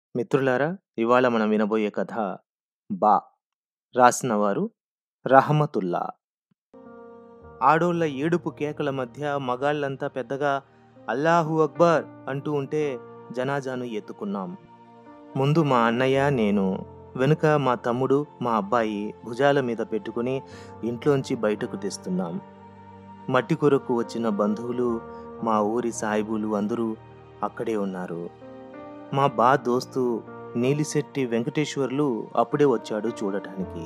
మిత్రులారా ఇవాళ మనం వినబోయే కథ బా రాసిన వారు రహమతుల్లా ఆడోళ్ళ ఏడుపు కేకల మధ్య మగాళ్ళంతా పెద్దగా అల్లాహు అక్బర్ అంటూ ఉంటే జనాజాను ఎత్తుకున్నాం ముందు మా అన్నయ్య నేను వెనుక మా తమ్ముడు మా అబ్బాయి భుజాల మీద పెట్టుకుని ఇంట్లోంచి బయటకు తెస్తున్నాం మట్టి కొరకు వచ్చిన బంధువులు మా ఊరి సాయిబులు అందరూ అక్కడే ఉన్నారు మా బా దోస్తు నీలిశెట్టి వెంకటేశ్వర్లు అప్పుడే వచ్చాడు చూడటానికి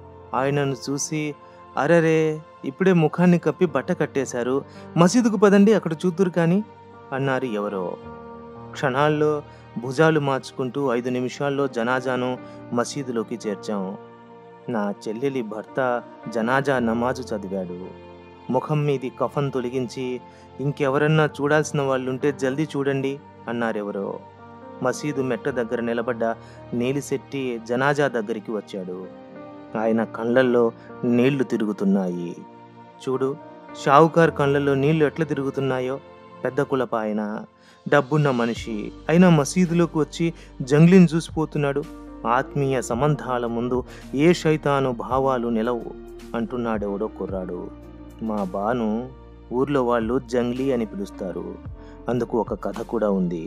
ఆయనను చూసి అరరే ఇప్పుడే ముఖాన్ని కప్పి బట్ట కట్టేశారు మసీదుకు పదండి అక్కడ చూతురు కానీ అన్నారు ఎవరో క్షణాల్లో భుజాలు మార్చుకుంటూ ఐదు నిమిషాల్లో జనాజాను మసీదులోకి చేర్చాం నా చెల్లెలి భర్త జనాజా నమాజు చదివాడు ముఖం మీది కఫన్ తొలగించి ఇంకెవరన్నా చూడాల్సిన వాళ్ళుంటే జల్దీ చూడండి అన్నారెవరో మసీదు మెట్ట దగ్గర నిలబడ్డ నీలిశెట్టి జనాజా దగ్గరికి వచ్చాడు ఆయన కళ్ళల్లో నీళ్లు తిరుగుతున్నాయి చూడు షావుకార్ కళ్ళల్లో నీళ్లు ఎట్లా తిరుగుతున్నాయో పెద్ద కులప ఆయన డబ్బున్న మనిషి అయినా మసీదులోకి వచ్చి జంగ్లీని చూసిపోతున్నాడు ఆత్మీయ సంబంధాల ముందు ఏ శైతాను భావాలు నిలవు అంటున్నాడెవడో కుర్రాడు మా బాను ఊర్లో వాళ్ళు జంగ్లీ అని పిలుస్తారు అందుకు ఒక కథ కూడా ఉంది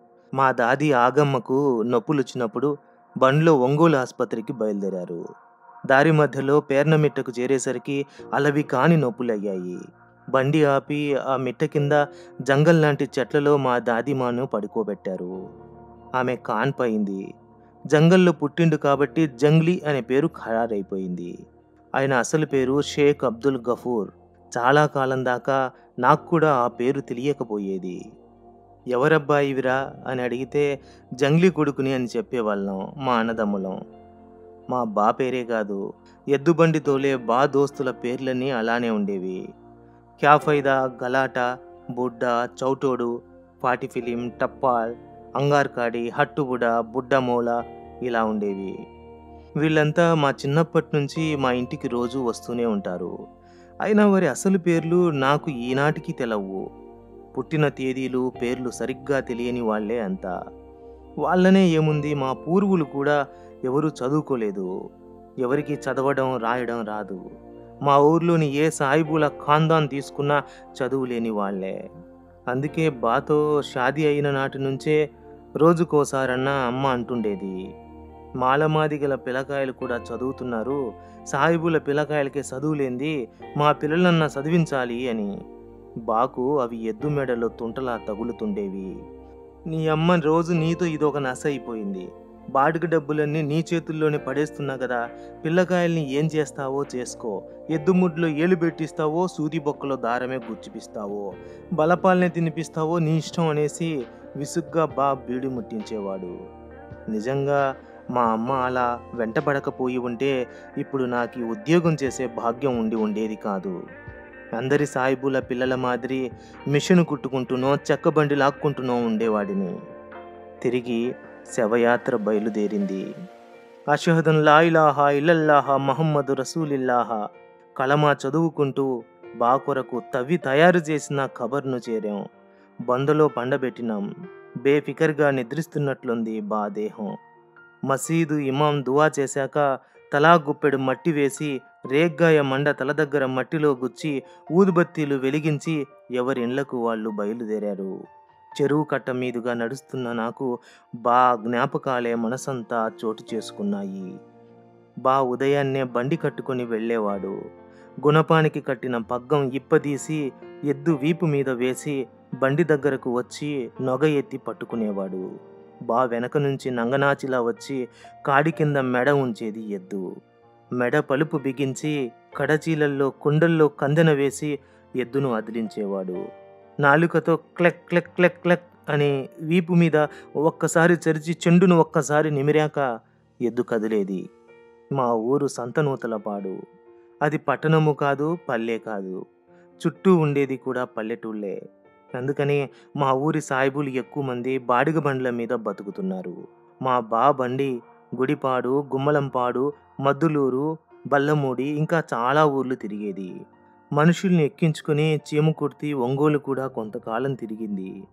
మా దాది ఆగమ్మకు నొప్పులు వచ్చినప్పుడు బండ్లో ఒంగోలు ఆసుపత్రికి బయలుదేరారు దారి మధ్యలో పేర్నమిట్టకు చేరేసరికి అలవి కాని నొప్పులయ్యాయి బండి ఆపి ఆ మిట్ట కింద జంగల్ లాంటి చెట్లలో మా దాదిమాను పడుకోబెట్టారు ఆమె కాన్పయింది జంగల్లో పుట్టిండు కాబట్టి జంగ్లీ అనే పేరు ఖరారైపోయింది ఆయన అసలు పేరు షేక్ అబ్దుల్ గఫూర్ చాలా కాలం దాకా నాకు కూడా ఆ పేరు తెలియకపోయేది ఎవరబ్బాయివిరా అని అడిగితే జంగ్లీ కొడుకుని అని చెప్పేవాళ్ళం మా అన్నదమ్ములం మా బా పేరే కాదు ఎద్దుబండి తోలే బా దోస్తుల పేర్లన్నీ అలానే ఉండేవి క్యాఫైదా గలాటా బుడ్డ చౌటోడు పాటి ఫిలిం టప్పాల్ అంగార్కాడి హట్టుబుడ బుడ్డమూల ఇలా ఉండేవి వీళ్ళంతా మా చిన్నప్పటి నుంచి మా ఇంటికి రోజు వస్తూనే ఉంటారు అయినా వారి అసలు పేర్లు నాకు ఈనాటికి తెలవు పుట్టిన తేదీలు పేర్లు సరిగ్గా తెలియని వాళ్లే అంతా వాళ్ళనే ఏముంది మా పూర్వులు కూడా ఎవరు చదువుకోలేదు ఎవరికి చదవడం రాయడం రాదు మా ఊర్లోని ఏ సాయిబుల ఖాందాన్ తీసుకున్నా చదువు లేని వాళ్లే అందుకే బాతో షాదీ అయిన నాటి నుంచే రోజుకోసారన్నా అమ్మ అంటుండేది మాలమాదిగల పిల్లకాయలు కూడా చదువుతున్నారు సాయిబుల పిల్లకాయలకే చదువులేంది మా పిల్లలన్నా చదివించాలి అని బాకు అవి ఎద్దు మెడలో తుంటలా తగులుతుండేవి నీ అమ్మ రోజు నీతో ఇదొక నస అయిపోయింది బాడుగ డబ్బులన్నీ నీ చేతుల్లోనే పడేస్తున్నా కదా పిల్లకాయల్ని ఏం చేస్తావో చేసుకో ఎద్దుముడ్లో ఏలు పెట్టిస్తావో సూది బొక్కలో దారమే గుచ్చిపిస్తావో బలపాలనే తినిపిస్తావో నీ ఇష్టం అనేసి విసుగ్గా బా బీడి ముట్టించేవాడు నిజంగా మా అమ్మ అలా వెంటబడకపోయి ఉంటే ఇప్పుడు నాకు ఈ ఉద్యోగం చేసే భాగ్యం ఉండి ఉండేది కాదు అందరి సాయిబుల పిల్లల మాదిరి మిషన్ కుట్టుకుంటూనో చెక్కబండి లాక్కుంటూనో ఉండేవాడిని తిరిగి శవయాత్ర బయలుదేరింది అషహదన్ లా ఇలాహా ఇల్లల్లాహా మహమ్మదు రసూలిల్లాహా కలమా చదువుకుంటూ బా కొరకు తవ్వి తయారు చేసిన ఖబర్ను చేరాం బందలో పండబెట్టినాం బేఫికర్గా నిద్రిస్తున్నట్లుంది బా దేహం మసీదు ఇమాం దువా చేశాక తలా గుప్పెడు మట్టి వేసి రేగ్గాయ మండ తల దగ్గర మట్టిలో గుచ్చి ఊదుబత్తీలు వెలిగించి ఎవరి ఇళ్లకు వాళ్ళు బయలుదేరారు చెరువు కట్ట మీదుగా నడుస్తున్న నాకు బా జ్ఞాపకాలే మనసంతా చోటు చేసుకున్నాయి బా ఉదయాన్నే బండి కట్టుకొని వెళ్ళేవాడు గుణపానికి కట్టిన పగ్గం ఇప్పదీసి ఎద్దు వీపు మీద వేసి బండి దగ్గరకు వచ్చి నొగ ఎత్తి పట్టుకునేవాడు బా వెనక నుంచి నంగనాచిలా వచ్చి కాడి కింద మెడ ఉంచేది ఎద్దు మెడ పలుపు బిగించి కడచీలల్లో కుండల్లో కందెన వేసి ఎద్దును అదిలించేవాడు నాలుకతో క్లెక్ క్లెక్ క్లెక్ క్లెక్ అని వీపు మీద ఒక్కసారి చరిచి చెండును ఒక్కసారి నిమిరాక ఎద్దు కదిలేది మా ఊరు సంతనూతలపాడు అది పట్టణము కాదు పల్లె కాదు చుట్టూ ఉండేది కూడా పల్లెటూళ్ళే అందుకని మా ఊరి సాయిబులు ఎక్కువ మంది బాడిగ బండ్ల మీద బతుకుతున్నారు మా బా బండి గుడిపాడు గుమ్మలంపాడు మద్దులూరు బల్లమూడి ఇంకా చాలా ఊర్లు తిరిగేది మనుషుల్ని ఎక్కించుకుని చీమకుర్తి ఒంగోలు కూడా కొంతకాలం తిరిగింది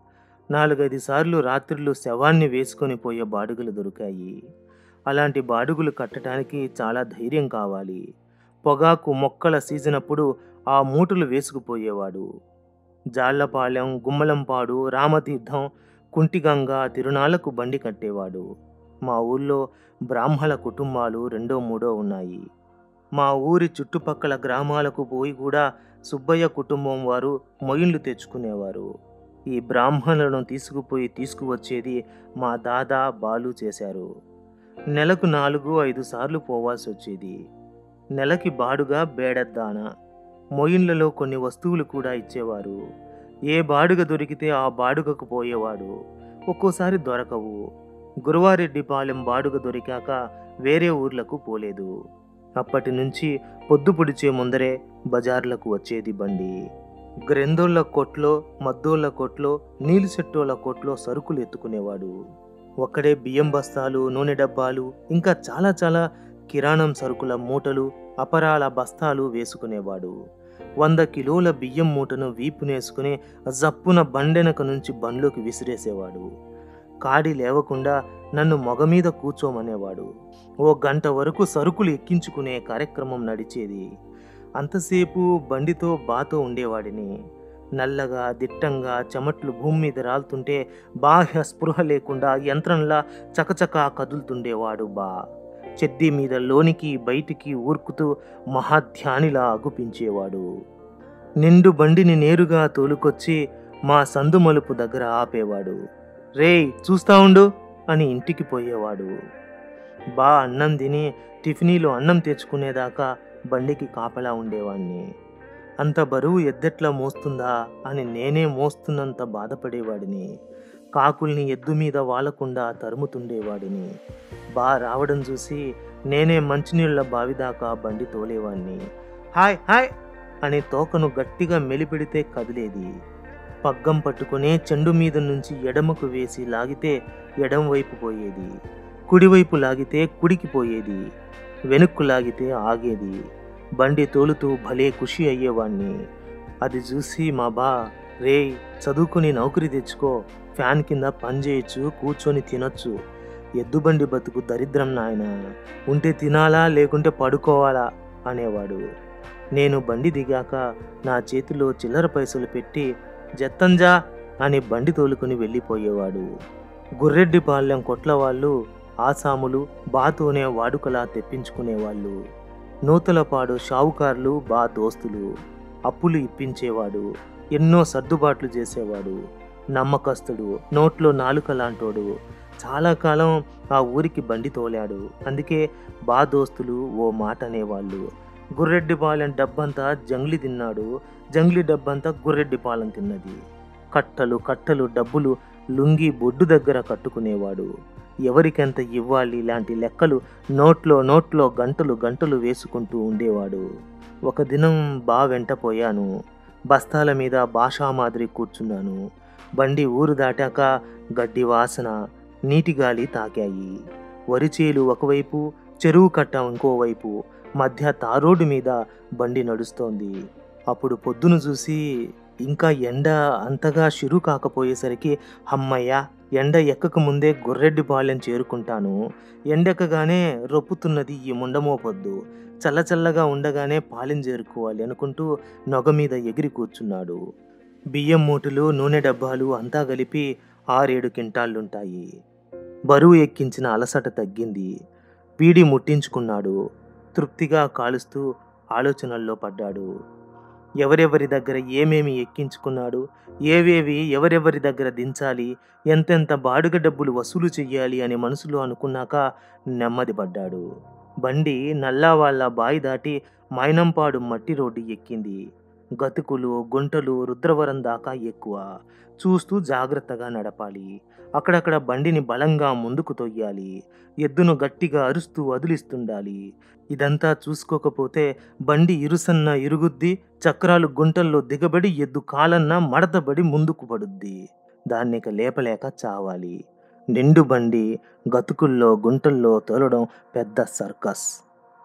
నాలుగైదు సార్లు రాత్రులు శవాన్ని వేసుకొని పోయే బాడుగులు దొరికాయి అలాంటి బాడుగులు కట్టడానికి చాలా ధైర్యం కావాలి పొగాకు మొక్కల సీజన్ అప్పుడు ఆ మూటలు వేసుకుపోయేవాడు జాళ్లపాలెం గుమ్మలంపాడు రామతీర్థం కుంటిగంగ తిరునాళ్లకు బండి కట్టేవాడు మా ఊళ్ళో బ్రాహ్మణ కుటుంబాలు రెండో మూడో ఉన్నాయి మా ఊరి చుట్టుపక్కల గ్రామాలకు పోయి కూడా సుబ్బయ్య కుటుంబం వారు మొయిన్లు తెచ్చుకునేవారు ఈ బ్రాహ్మణులను తీసుకుపోయి తీసుకువచ్చేది మా దాదా బాలు చేశారు నెలకు నాలుగు ఐదు సార్లు పోవాల్సి వచ్చేది నెలకి బాడుగా బేడద్దాన మొయిన్లలో కొన్ని వస్తువులు కూడా ఇచ్చేవారు ఏ బాడుగ దొరికితే ఆ బాడుగకు పోయేవాడు ఒక్కోసారి దొరకవు గురువారెడ్డిపాలెం బాడుగ దొరికాక వేరే ఊర్లకు పోలేదు అప్పటి నుంచి పొద్దు పొడిచే ముందరే బజార్లకు వచ్చేది బండి గ్రెందోళ్ల కొట్లో మద్దోళ్ల కొట్లో నీలి చెట్టోళ్ల కొట్లో సరుకులు ఎత్తుకునేవాడు ఒక్కడే బియ్యం బస్తాలు నూనె డబ్బాలు ఇంకా చాలా చాలా కిరాణం సరుకుల మూటలు అపరాల బస్తాలు వేసుకునేవాడు వంద కిలోల బియ్యం మూటను వీపునేసుకుని జప్పున బండెనక నుంచి బండ్లోకి విసిరేసేవాడు కాడి లేవకుండా నన్ను మొగ మీద కూర్చోమనేవాడు ఓ గంట వరకు సరుకులు ఎక్కించుకునే కార్యక్రమం నడిచేది అంతసేపు బండితో బాతో ఉండేవాడిని నల్లగా దిట్టంగా చెమట్లు భూమి మీద రాలుతుంటే బాహ్య స్పృహ లేకుండా యంత్రంలా చకచకా కదులుతుండేవాడు బా చెడ్డీ మీద లోనికి బయటికి ఊర్కుతూ మహాధ్యానిలా అగుపించేవాడు నిండు బండిని నేరుగా తోలుకొచ్చి మా సందు మలుపు దగ్గర ఆపేవాడు రేయ్ చూస్తా ఉండు అని ఇంటికి పోయేవాడు బా అన్నం తిని టిఫినీలో అన్నం తెచ్చుకునేదాకా బండికి కాపలా ఉండేవాణ్ణి అంత బరువు ఎద్దెట్లా మోస్తుందా అని నేనే మోస్తున్నంత బాధపడేవాడిని కాకుల్ని ఎద్దు మీద వాలకుండా తరుముతుండేవాడిని బా రావడం చూసి నేనే మంచినీళ్ల బావిదాకా బండి తోలేవాణ్ణి హాయ్ హాయ్ అని తోకను గట్టిగా మెలిపెడితే కదిలేది పగ్గం పట్టుకునే చెండు మీద నుంచి ఎడమకు వేసి లాగితే ఎడం వైపు పోయేది కుడివైపు లాగితే కుడికి పోయేది వెనుక్కు లాగితే ఆగేది బండి తోలుతూ భలే ఖుషి అయ్యేవాణ్ణి అది చూసి మా బా రేయ్ చదువుకుని నౌకరి తెచ్చుకో ఫ్యాన్ కింద పని చేయొచ్చు కూర్చొని తినొచ్చు ఎద్దుబండి బతుకు దరిద్రం నాయన ఉంటే తినాలా లేకుంటే పడుకోవాలా అనేవాడు నేను బండి దిగాక నా చేతిలో చిల్లర పైసలు పెట్టి జత్తంజా అని బండి తోలుకుని వెళ్ళిపోయేవాడు గుర్రెడ్డిపాలెం కొట్ల వాళ్ళు ఆసాములు బాతోనే వాడుకలా తెప్పించుకునేవాళ్ళు నూతలపాడు షావుకార్లు బా దోస్తులు అప్పులు ఇప్పించేవాడు ఎన్నో సర్దుబాట్లు చేసేవాడు నమ్మకస్తుడు నోట్లో నాలుక లాంటోడు చాలా కాలం ఆ ఊరికి బండి తోలాడు అందుకే బా దోస్తులు ఓ మాట అనేవాళ్ళు గుర్రెడ్డిపాలెం డబ్బంతా జంగ్లీ తిన్నాడు జంగ్లీ డబ్బంతా గుర్రెడ్డిపాలెం తిన్నది కట్టలు కట్టలు డబ్బులు లుంగి బొడ్డు దగ్గర కట్టుకునేవాడు ఎవరికెంత ఇవ్వాలి ఇలాంటి లెక్కలు నోట్లో నోట్లో గంటలు గంటలు వేసుకుంటూ ఉండేవాడు ఒక దినం బా వెంట పోయాను బస్తాల మీద భాషా మాదిరి కూర్చున్నాను బండి ఊరు దాటాక గడ్డి వాసన నీటి గాలి తాకాయి వరిచేలు ఒకవైపు చెరువు కట్ట ఇంకోవైపు మధ్య తారోడు మీద బండి నడుస్తోంది అప్పుడు పొద్దును చూసి ఇంకా ఎండ అంతగా షురు కాకపోయేసరికి అమ్మయ్య ఎండ ఎక్కక ముందే గుర్రెడ్డిపాలెం చేరుకుంటాను ఎండెక్కగానే రొప్పుతున్నది ఈ ముండమోపొద్దు చల్లచల్లగా ఉండగానే పాలెం చేరుకోవాలి అనుకుంటూ నొగ మీద ఎగిరి కూర్చున్నాడు బియ్యం మూటలు నూనె డబ్బాలు అంతా కలిపి ఆరేడు కింటాళ్ళుంటాయి బరువు ఎక్కించిన అలసట తగ్గింది పీడి ముట్టించుకున్నాడు తృప్తిగా కాలుస్తూ ఆలోచనల్లో పడ్డాడు ఎవరెవరి దగ్గర ఏమేమి ఎక్కించుకున్నాడు ఏవేవి ఎవరెవరి దగ్గర దించాలి ఎంతెంత బాడుగ డబ్బులు వసూలు చెయ్యాలి అని మనసులో అనుకున్నాక నెమ్మది పడ్డాడు బండి నల్లావాళ్ళ బాయి దాటి మైనంపాడు మట్టి రోడ్డు ఎక్కింది గతుకులు గుంటలు రుద్రవరం దాకా ఎక్కువ చూస్తూ జాగ్రత్తగా నడపాలి అక్కడక్కడ బండిని బలంగా ముందుకు తొయ్యాలి ఎద్దును గట్టిగా అరుస్తూ వదిలిస్తుండాలి ఇదంతా చూసుకోకపోతే బండి ఇరుసన్న ఇరుగుద్ది చక్రాలు గుంటల్లో దిగబడి ఎద్దు కాలన్న మడతబడి ముందుకు పడుద్ది దాన్నిక లేపలేక చావాలి నిండు బండి గతుకుల్లో గుంటల్లో తోలడం పెద్ద సర్కస్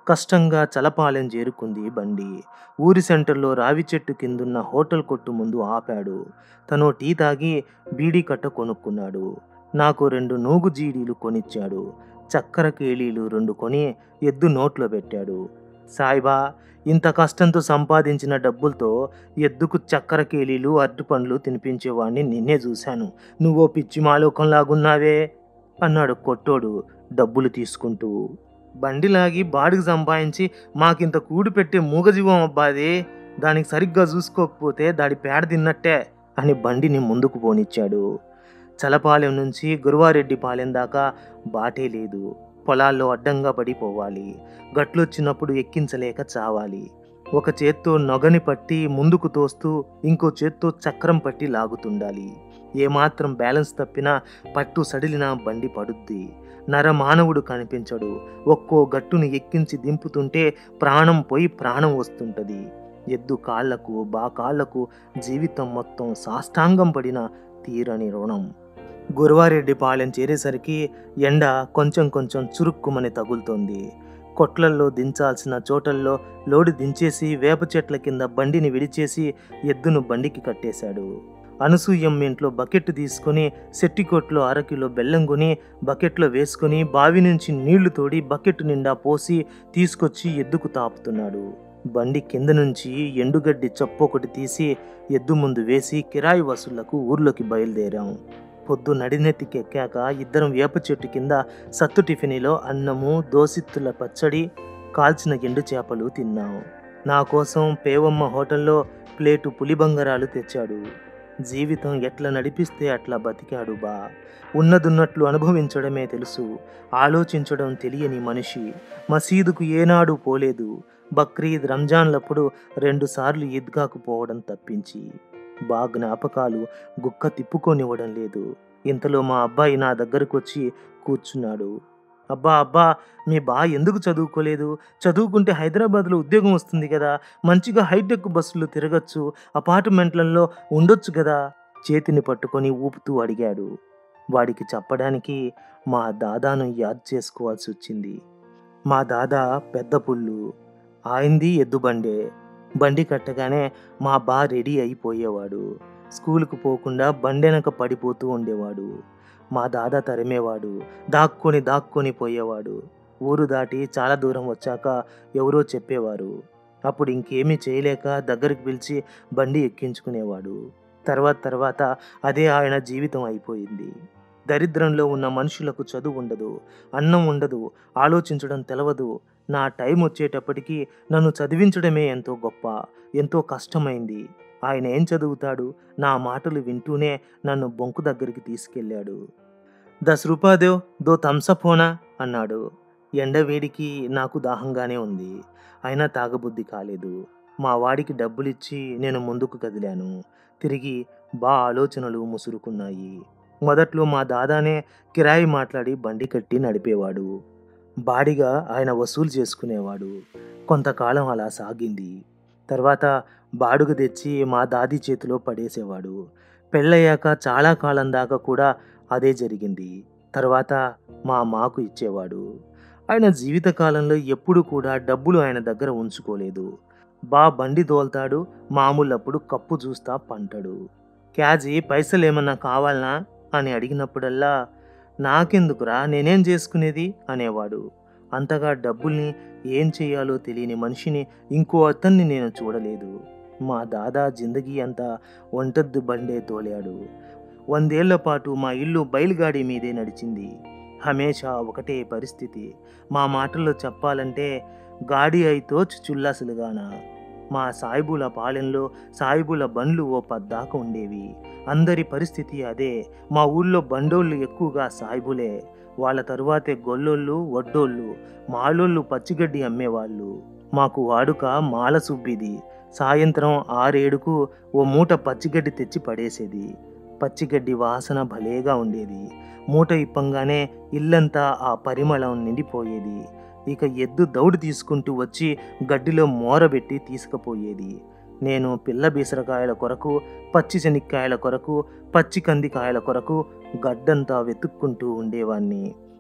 కష్టంగా చలపాలెం చేరుకుంది బండి ఊరి సెంటర్లో రావి చెట్టు కిందున్న హోటల్ కొట్టు ముందు ఆపాడు తను టీ తాగి బీడీ కట్ట కొనుక్కున్నాడు నాకు రెండు నూగు జీడీలు కొనిచ్చాడు చక్కెర కేళీలు రెండు కొని ఎద్దు నోట్లో పెట్టాడు సాయిబా ఇంత కష్టంతో సంపాదించిన డబ్బులతో ఎద్దుకు చక్కెర కేళీలు అరటిపండ్లు తినిపించేవాడిని నిన్నే చూశాను నువ్వో పిచ్చి మాలోకంలాగున్నావే అన్నాడు కొట్టోడు డబ్బులు తీసుకుంటూ బండిలాగి బాడికి సంపాదించి మాకింత కూడు పెట్టే మూగజీవం అబ్బాది దానికి సరిగ్గా చూసుకోకపోతే దాడి పేడ తిన్నట్టే అని బండిని ముందుకు పోనిచ్చాడు చలపాలెం నుంచి గురువారెడ్డిపాలెం దాకా బాటే లేదు పొలాల్లో అడ్డంగా పడిపోవాలి గట్లొచ్చినప్పుడు ఎక్కించలేక చావాలి ఒక చేత్తో నొగని పట్టి ముందుకు తోస్తూ ఇంకో చేత్తో చక్రం పట్టి లాగుతుండాలి ఏమాత్రం బ్యాలెన్స్ తప్పినా పట్టు సడిలిన బండి పడుద్ది నరమానవుడు కనిపించడు ఒక్కో గట్టును ఎక్కించి దింపుతుంటే ప్రాణం పోయి ప్రాణం వస్తుంటది ఎద్దు కాళ్లకు బా కాళ్లకు జీవితం మొత్తం సాష్టాంగం పడిన తీరని రుణం గురువారెడ్డి పాలెం చేరేసరికి ఎండ కొంచెం కొంచెం చురుక్కుమని తగులుతోంది కొట్లల్లో దించాల్సిన చోటల్లో లోడు దించేసి వేప చెట్ల కింద బండిని విడిచేసి ఎద్దును బండికి కట్టేశాడు అనసూయమ్మ ఇంట్లో బకెట్ తీసుకుని సెట్టికోట్లో అరకిలో బెల్లం కొని బకెట్లో వేసుకుని బావి నుంచి నీళ్లు తోడి బకెట్ నిండా పోసి తీసుకొచ్చి ఎద్దుకు తాపుతున్నాడు బండి కింద నుంచి ఎండుగడ్డి చప్పు ఒకటి తీసి ఎద్దు ముందు వేసి కిరాయి వసూళ్లకు ఊర్లోకి బయలుదేరాం పొద్దు నడినెత్తికి ఎక్కాక ఇద్దరం వేప చెట్టు కింద సత్తు టిఫినీలో అన్నము దోసిత్తుల పచ్చడి కాల్చిన ఎండు చేపలు తిన్నాం నా కోసం పేవమ్మ హోటల్లో ప్లేటు పులిబంగరాలు తెచ్చాడు జీవితం ఎట్లా నడిపిస్తే అట్లా బతికాడు బా ఉన్నదున్నట్లు అనుభవించడమే తెలుసు ఆలోచించడం తెలియని మనిషి మసీదుకు ఏనాడు పోలేదు బక్రీద్ రంజాన్లప్పుడు రెండుసార్లు ఈద్గాకు పోవడం తప్పించి బా జ్ఞాపకాలు గుక్క తిప్పుకొనివ్వడం లేదు ఇంతలో మా అబ్బాయి నా దగ్గరకు వచ్చి కూర్చున్నాడు అబ్బా అబ్బా మీ బా ఎందుకు చదువుకోలేదు చదువుకుంటే హైదరాబాద్లో ఉద్యోగం వస్తుంది కదా మంచిగా హైటెక్ బస్సులు తిరగచ్చు అపార్ట్మెంట్లలో ఉండొచ్చు కదా చేతిని పట్టుకొని ఊపుతూ అడిగాడు వాడికి చెప్పడానికి మా దాదాను యాద్ చేసుకోవాల్సి వచ్చింది మా దాదా పెద్ద పుల్లు ఆయింది ఎద్దు బండే బండి కట్టగానే మా బా రెడీ అయిపోయేవాడు స్కూలుకు పోకుండా బండెనక పడిపోతూ ఉండేవాడు మా దాదా తరిమేవాడు దాక్కొని దాక్కొని పోయేవాడు ఊరు దాటి చాలా దూరం వచ్చాక ఎవరో చెప్పేవారు అప్పుడు ఇంకేమీ చేయలేక దగ్గరికి పిలిచి బండి ఎక్కించుకునేవాడు తర్వాత తర్వాత అదే ఆయన జీవితం అయిపోయింది దరిద్రంలో ఉన్న మనుషులకు చదువు ఉండదు అన్నం ఉండదు ఆలోచించడం తెలవదు నా టైం వచ్చేటప్పటికి నన్ను చదివించడమే ఎంతో గొప్ప ఎంతో కష్టమైంది ఆయన ఏం చదువుతాడు నా మాటలు వింటూనే నన్ను బొంకు దగ్గరికి తీసుకెళ్ళాడు దస్ రూపాదేవ్ దో థమ్సప్ హోనా అన్నాడు ఎండవేడికి నాకు దాహంగానే ఉంది అయినా తాగబుద్ధి కాలేదు మా వాడికి డబ్బులిచ్చి నేను ముందుకు కదిలాను తిరిగి బా ఆలోచనలు ముసురుకున్నాయి మొదట్లో మా దాదానే కిరాయి మాట్లాడి బండి కట్టి నడిపేవాడు బాడిగా ఆయన వసూలు చేసుకునేవాడు కొంతకాలం అలా సాగింది తర్వాత బాడుగ తెచ్చి మా దాది చేతిలో పడేసేవాడు పెళ్ళయ్యాక చాలా కాలం దాకా కూడా అదే జరిగింది తర్వాత మా మాకు ఇచ్చేవాడు ఆయన జీవితకాలంలో ఎప్పుడు కూడా డబ్బులు ఆయన దగ్గర ఉంచుకోలేదు బా బండి తోల్తాడు మామూలప్పుడు కప్పు చూస్తా పంటడు క్యాజీ పైసలు ఏమన్నా కావాలనా అని అడిగినప్పుడల్లా నాకెందుకురా నేనేం చేసుకునేది అనేవాడు అంతగా డబ్బుల్ని ఏం చేయాలో తెలియని మనిషిని ఇంకో అతన్ని నేను చూడలేదు మా దాదా జిందగీ అంతా ఒంటద్దు బండే తోలాడు వందేళ్ల పాటు మా ఇల్లు బయలుగాడి మీదే నడిచింది హమేషా ఒకటే పరిస్థితి మా మాటల్లో చెప్పాలంటే గాడి అయితో చుల్లాసులుగాన మా సాయిబుల పాలెంలో సాయిబుల బండ్లు ఓ పద్దాక ఉండేవి అందరి పరిస్థితి అదే మా ఊళ్ళో బండోళ్ళు ఎక్కువగా సాయిబులే వాళ్ళ తరువాతే గొల్లోళ్ళు వడ్డోళ్ళు మాలోళ్ళు పచ్చిగడ్డి అమ్మేవాళ్ళు మాకు వాడుక మాల సుబ్బిది సాయంత్రం ఆరేడుకు ఓ మూట పచ్చిగడ్డి తెచ్చి పడేసేది పచ్చిగడ్డి వాసన భలేగా ఉండేది మూట ఇప్పంగానే ఇల్లంతా ఆ పరిమళం నిండిపోయేది ఇక ఎద్దు దౌడు తీసుకుంటూ వచ్చి గడ్డిలో మోరబెట్టి తీసుకుపోయేది నేను పిల్ల బీసరకాయల కొరకు పచ్చి శనిక్కాయల కొరకు పచ్చి కందికాయల కొరకు గడ్డంతా వెతుక్కుంటూ ఉండేవాణ్ణి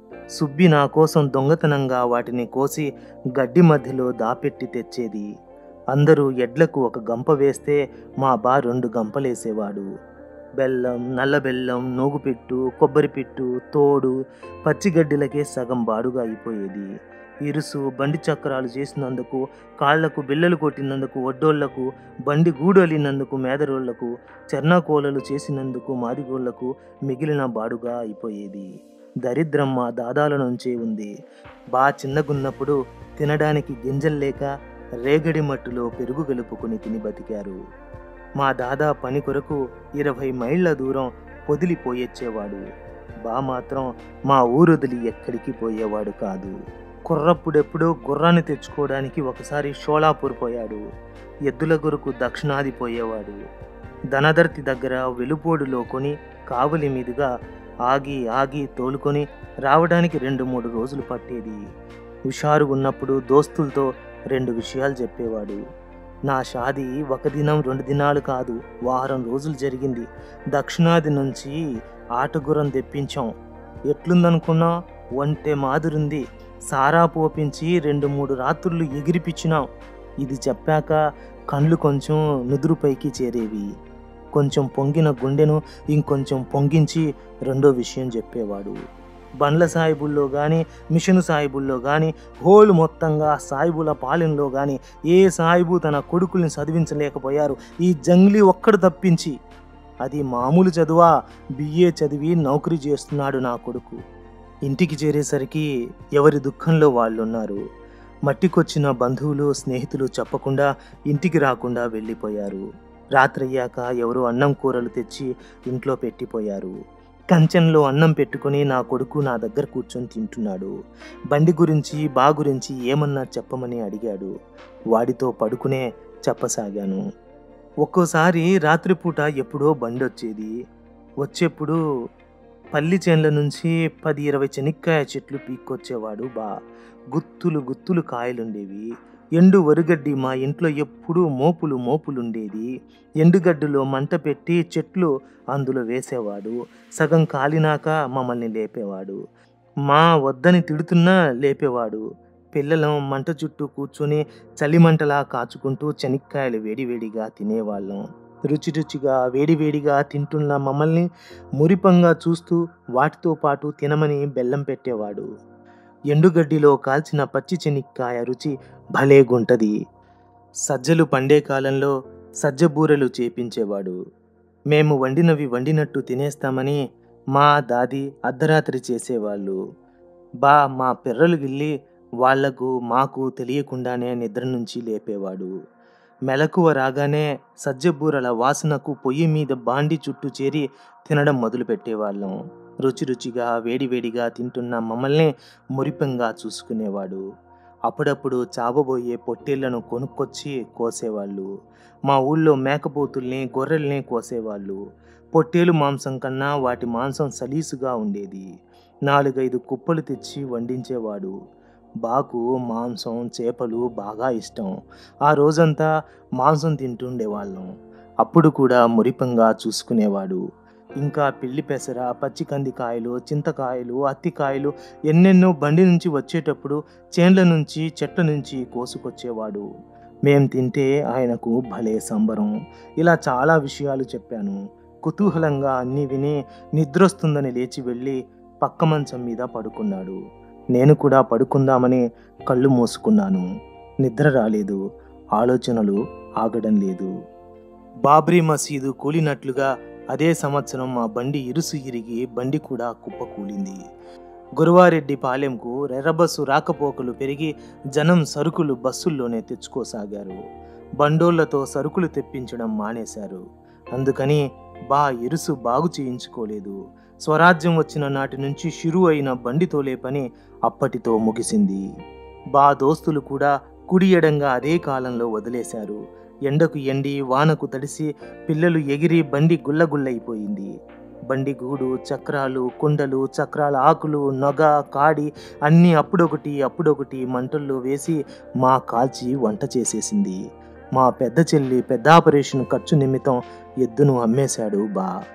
సుబ్బి నా కోసం దొంగతనంగా వాటిని కోసి గడ్డి మధ్యలో దాపెట్టి తెచ్చేది అందరూ ఎడ్లకు ఒక గంప వేస్తే మా బా రెండు గంపలేసేవాడు బెల్లం నల్ల బెల్లం నూగుపిట్టు కొబ్బరిపిట్టు తోడు పచ్చిగడ్డిలకే సగం బాడుగా అయిపోయేది ఇరుసు బండి చక్రాలు చేసినందుకు కాళ్లకు బిల్లలు కొట్టినందుకు ఒడ్డోళ్లకు బండి గూడలినందుకు మేదరోళ్లకు చెర్నాకోలలు చేసినందుకు మాదిగోళ్లకు మిగిలిన బాడుగా అయిపోయేది దరిద్రం మా దాదాల నుంచే ఉంది బా చిన్నగున్నప్పుడు తినడానికి గింజలు లేక రేగడి మట్టులో పెరుగు కలుపుకుని తిని బతికారు మా దాదా పని కొరకు ఇరవై మైళ్ళ దూరం పొదిలిపోయొచ్చేవాడు బా మాత్రం మా ఊరొదిలి ఎక్కడికి పోయేవాడు కాదు కుర్రప్పుడెప్పుడో గుర్రాన్ని తెచ్చుకోవడానికి ఒకసారి షోలాపూర్ పోయాడు ఎద్దుల కొరకు దక్షిణాది పోయేవాడు ధనదర్తి దగ్గర వెలుపోడులో కొని కావలి మీదుగా ఆగి ఆగి తోలుకొని రావడానికి రెండు మూడు రోజులు పట్టేది హుషారు ఉన్నప్పుడు దోస్తులతో రెండు విషయాలు చెప్పేవాడు నా షాది ఒక దినం రెండు దినాలు కాదు వారం రోజులు జరిగింది దక్షిణాది నుంచి ఆటగురం తెప్పించాం ఎట్లుందనుకున్నా ఒంటె మాదిరుంది సారా పోపించి రెండు మూడు రాత్రులు ఎగిరిపిచ్చినాం ఇది చెప్పాక కళ్ళు కొంచెం నుదురుపైకి చేరేవి కొంచెం పొంగిన గుండెను ఇంకొంచెం పొంగించి రెండో విషయం చెప్పేవాడు బండ్ల సాయిబుల్లో కానీ మిషన్ సాయిబుల్లో కానీ హోల్ మొత్తంగా సాయిబుల పాలెంలో కానీ ఏ సాయిబు తన కొడుకుల్ని చదివించలేకపోయారు ఈ జంగ్లీ ఒక్కడు తప్పించి అది మామూలు చదువా బిఏ చదివి నౌకరీ చేస్తున్నాడు నా కొడుకు ఇంటికి చేరేసరికి ఎవరి దుఃఖంలో వాళ్ళున్నారు మట్టికొచ్చిన బంధువులు స్నేహితులు చెప్పకుండా ఇంటికి రాకుండా వెళ్ళిపోయారు రాత్రయ్యాక ఎవరో అన్నం కూరలు తెచ్చి ఇంట్లో పెట్టిపోయారు కంచెంలో అన్నం పెట్టుకుని నా కొడుకు నా దగ్గర కూర్చొని తింటున్నాడు బండి గురించి బా గురించి ఏమన్నా చెప్పమని అడిగాడు వాడితో పడుకునే చెప్పసాగాను ఒక్కోసారి రాత్రిపూట ఎప్పుడో బండి వచ్చేది వచ్చేప్పుడు పల్లి చేన్ల నుంచి పది ఇరవై చెనిక్కాయ చెట్లు పీక్కొచ్చేవాడు బా గుత్తులు గుత్తులు కాయలుండేవి ఎండు వరుగడ్డి మా ఇంట్లో ఎప్పుడూ మోపులు మోపులుండేది ఎండుగడ్డులో మంట పెట్టి చెట్లు అందులో వేసేవాడు సగం కాలినాక మమ్మల్ని లేపేవాడు మా వద్దని తిడుతున్నా లేపేవాడు పిల్లలం మంట చుట్టూ కూర్చొని చలిమంటలా కాచుకుంటూ చెనిక్కాయలు వేడివేడిగా తినేవాళ్ళం రుచి రుచిగా వేడివేడిగా తింటున్న మమ్మల్ని మురిపంగా చూస్తూ వాటితో పాటు తినమని బెల్లం పెట్టేవాడు ఎండుగడ్డిలో కాల్చిన పచ్చి చెనిక్కాయ రుచి భలే గుంటది సజ్జలు పండే కాలంలో సజ్జ బూరెలు చేపించేవాడు మేము వండినవి వండినట్టు తినేస్తామని మా దాది అర్ధరాత్రి చేసేవాళ్ళు బా మా పిర్రలు గిల్లి వాళ్లకు మాకు తెలియకుండానే నిద్ర నుంచి లేపేవాడు మెలకువ రాగానే సజ్జబూరల వాసనకు పొయ్యి మీద బాండి చుట్టూ చేరి తినడం మొదలుపెట్టేవాళ్ళం రుచి రుచిగా వేడివేడిగా తింటున్న మమ్మల్ని మురిపంగా చూసుకునేవాడు అప్పుడప్పుడు చావబోయే పొట్టేళ్లను కొనుక్కొచ్చి కోసేవాళ్ళు మా ఊళ్ళో మేకపోతుల్ని గొర్రెల్ని కోసేవాళ్ళు పొట్టేలు మాంసం కన్నా వాటి మాంసం సలీసుగా ఉండేది నాలుగైదు కుప్పలు తెచ్చి వండించేవాడు బాకు మాంసం చేపలు బాగా ఇష్టం ఆ రోజంతా మాంసం తింటుండేవాళ్ళం అప్పుడు కూడా మురిపంగా చూసుకునేవాడు ఇంకా పిల్లి పెసర పచ్చి కందికాయలు చింతకాయలు అత్తికాయలు ఎన్నెన్నో బండి నుంచి వచ్చేటప్పుడు చేన్ల నుంచి చెట్ల నుంచి కోసుకొచ్చేవాడు మేం తింటే ఆయనకు భలే సంబరం ఇలా చాలా విషయాలు చెప్పాను కుతూహలంగా అన్నీ విని నిద్రొస్తుందని లేచి వెళ్ళి పక్క మంచం మీద పడుకున్నాడు నేను కూడా పడుకుందామని కళ్ళు మూసుకున్నాను నిద్ర రాలేదు ఆలోచనలు ఆగడం లేదు బాబ్రీ మసీదు కూలినట్లుగా అదే సంవత్సరం మా బండి ఇరుసు ఇరిగి బండి కూడా కుప్పకూలింది గురువారెడ్డి పాలెంకు రెర్రబస్సు రాకపోకలు పెరిగి జనం సరుకులు బస్సుల్లోనే తెచ్చుకోసాగారు బండోళ్లతో సరుకులు తెప్పించడం మానేశారు అందుకని బా ఇరుసు బాగు చేయించుకోలేదు స్వరాజ్యం వచ్చిన నాటి నుంచి షురు అయిన బండి తోలే పని అప్పటితో ముగిసింది బా దోస్తులు కూడా కుడి ఎడంగా అదే కాలంలో వదిలేశారు ఎండకు ఎండి వానకు తడిసి పిల్లలు ఎగిరి బండి గుల్లగుల్లైపోయింది బండి గూడు చక్రాలు కుండలు చక్రాల ఆకులు నొగ కాడి అన్నీ అప్పుడొకటి అప్పుడొకటి మంటల్లో వేసి మా కాల్చి వంట చేసేసింది మా పెద్ద చెల్లి పెద్ద ఆపరేషన్ ఖర్చు నిమిత్తం ఎద్దును అమ్మేశాడు బా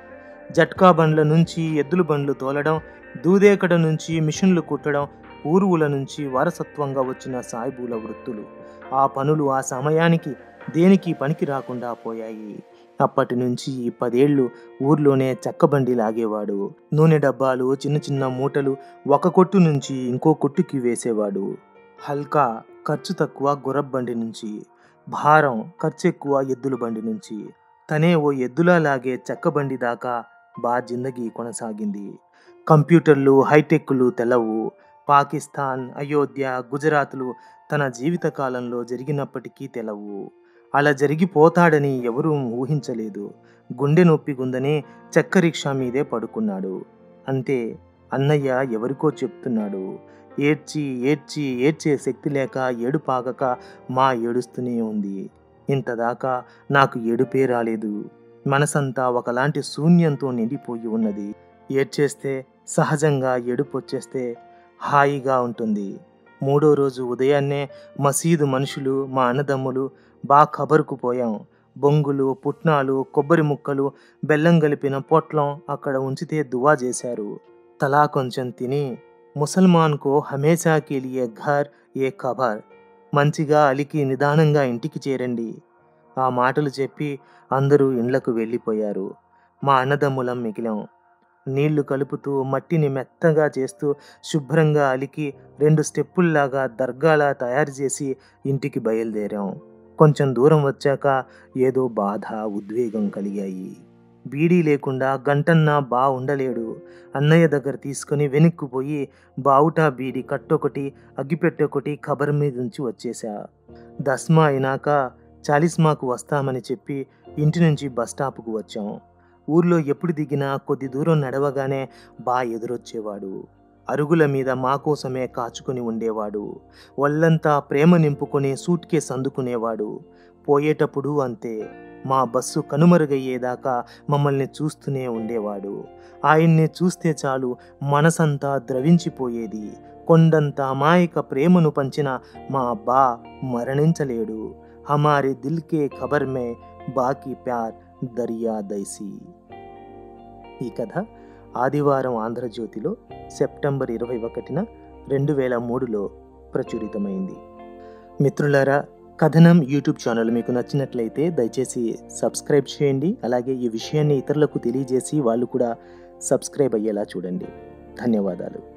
జట్కా బండ్ల నుంచి ఎద్దుల బండ్లు తోలడం దూదేకడ నుంచి మిషన్లు కుట్టడం ఊరువుల నుంచి వారసత్వంగా వచ్చిన సాయిబుల వృత్తులు ఆ పనులు ఆ సమయానికి దేనికి పనికి రాకుండా పోయాయి అప్పటి నుంచి ఈ పదేళ్లు ఊర్లోనే చెక్కబండి లాగేవాడు నూనె డబ్బాలు చిన్న చిన్న మూటలు ఒక కొట్టు నుంచి ఇంకో కొట్టుకి వేసేవాడు హల్కా ఖర్చు తక్కువ గుర్రబండి నుంచి భారం ఖర్చు ఎక్కువ ఎద్దుల బండి నుంచి తనే ఓ ఎద్దులా లాగే చెక్కబండి దాకా బా జిందగీ కొనసాగింది కంప్యూటర్లు హైటెక్లు తెలవు పాకిస్తాన్ అయోధ్య గుజరాత్లు తన జీవిత కాలంలో జరిగినప్పటికీ తెలవు అలా జరిగిపోతాడని ఎవరూ ఊహించలేదు గుండె నొప్పిగుందని చెక్క రిక్షా మీదే పడుకున్నాడు అంతే అన్నయ్య ఎవరికో చెప్తున్నాడు ఏడ్చి ఏడ్చి ఏడ్చే శక్తి లేక ఏడుపాగక మా ఏడుస్తూనే ఉంది ఇంతదాకా నాకు ఏడుపే రాలేదు మనసంతా ఒకలాంటి శూన్యంతో నిండిపోయి ఉన్నది ఏడ్చేస్తే సహజంగా ఏడుపు వచ్చేస్తే హాయిగా ఉంటుంది మూడో రోజు ఉదయాన్నే మసీదు మనుషులు మా అన్నదమ్ములు బా ఖబరుకు పోయాం బొంగులు పుట్నాలు కొబ్బరి ముక్కలు బెల్లం కలిపిన పొట్లం అక్కడ ఉంచితే దువా చేశారు తలా కొంచెం తిని ముసల్మాన్కో హమేషా కే లియే ఘర్ ఏ ఖబర్ మంచిగా అలికి నిదానంగా ఇంటికి చేరండి ఆ మాటలు చెప్పి అందరూ ఇండ్లకు వెళ్ళిపోయారు మా అన్నదమ్ములం మిగిలాం నీళ్లు కలుపుతూ మట్టిని మెత్తగా చేస్తూ శుభ్రంగా అలికి రెండు స్టెప్పుల్లాగా దర్గాలా తయారు చేసి ఇంటికి బయలుదేరాం కొంచెం దూరం వచ్చాక ఏదో బాధ ఉద్వేగం కలిగాయి బీడీ లేకుండా గంటన్నా బా ఉండలేడు అన్నయ్య దగ్గర తీసుకుని వెనక్కిపోయి బావుటా బీడి కట్టొకటి అగ్గిపెట్టొకటి ఖబర్ మీద నుంచి వచ్చేసా దస్మా అయినాక చాలిస్మాకు వస్తామని చెప్పి ఇంటి నుంచి బస్ స్టాప్కు వచ్చాం ఊర్లో ఎప్పుడు దిగినా కొద్ది దూరం నడవగానే బా ఎదురొచ్చేవాడు అరుగుల మీద మా కోసమే కాచుకొని ఉండేవాడు ఒళ్ళంతా ప్రేమ నింపుకొని సూట్ కేస్ అందుకునేవాడు పోయేటప్పుడు అంతే మా బస్సు కనుమరుగయ్యేదాకా మమ్మల్ని చూస్తూనే ఉండేవాడు ఆయన్ని చూస్తే చాలు మనసంతా ద్రవించిపోయేది కొండంత అమాయక ప్రేమను పంచిన మా బా మరణించలేడు హమారే దిల్ కే ఖబర్ మే బాకీ ప్యార్ దరియా దైసీ ఈ కథ ఆదివారం ఆంధ్రజ్యోతిలో సెప్టెంబర్ ఇరవై ఒకటిన రెండు వేల మూడులో ప్రచురితమైంది మిత్రులారా కథనం యూట్యూబ్ ఛానల్ మీకు నచ్చినట్లయితే దయచేసి సబ్స్క్రైబ్ చేయండి అలాగే ఈ విషయాన్ని ఇతరులకు తెలియజేసి వాళ్ళు కూడా సబ్స్క్రైబ్ అయ్యేలా చూడండి ధన్యవాదాలు